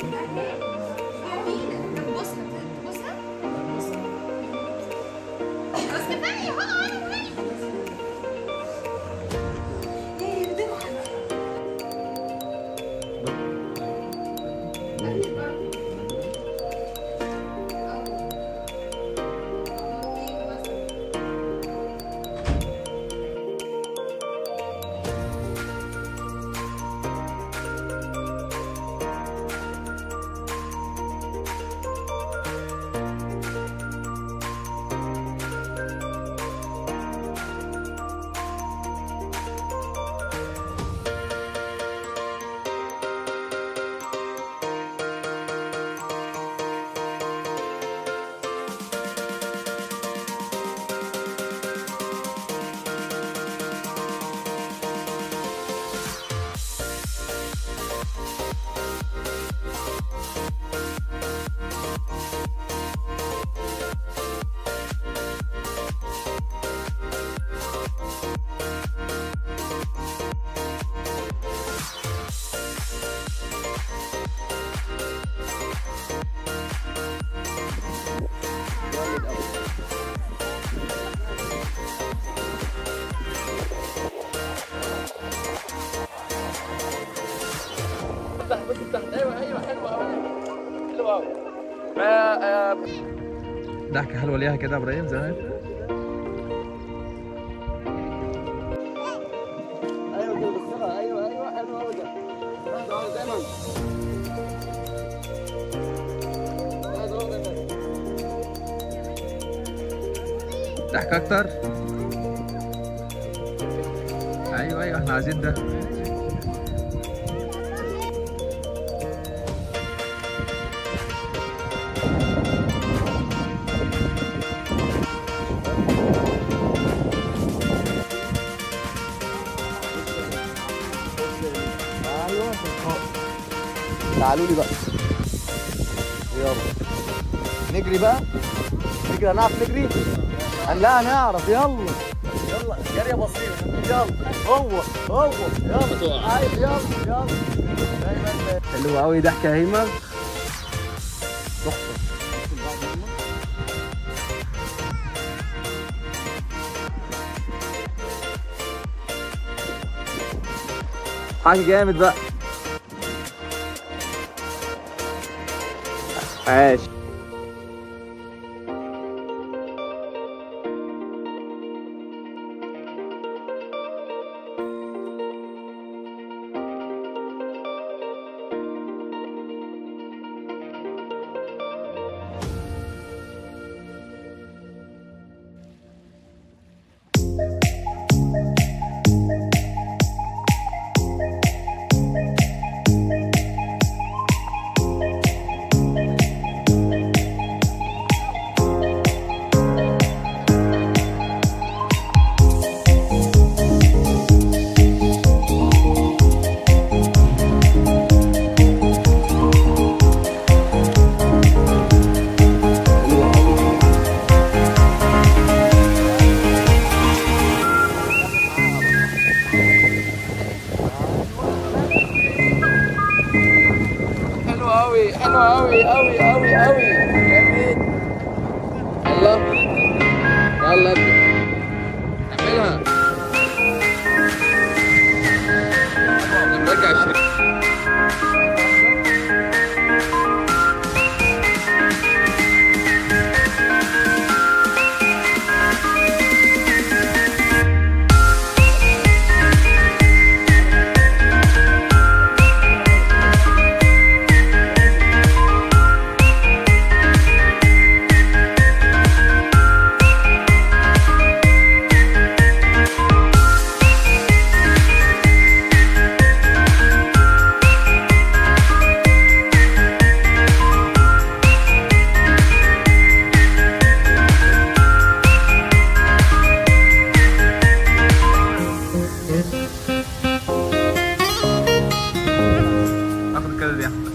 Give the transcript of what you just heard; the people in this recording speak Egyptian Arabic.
ضحكة حلوة ليها كده يا ابراهيم زمان ايوه كده بصها ايوه ايوه حلو قوي ده اقعد دايما اقعد اقعد دايما ضحك اكتر ايوه ايوه احنا عايزين ده ايوه تعالوا لي بقى يلا نجري بقى نجري هنعرف نجري لا هنعرف يلا يلا جري بسيط يلا هو هو يلا عايز يلا يلا دايما حلو قوي ضحكه يا هيما تحفه حاجه جامد بقى عاش حلو قوي حلو قوي قوي قوي قوي جامد يلا يلا ابدا اعملها نرجع الشريك اخد الكلب دي يا احمد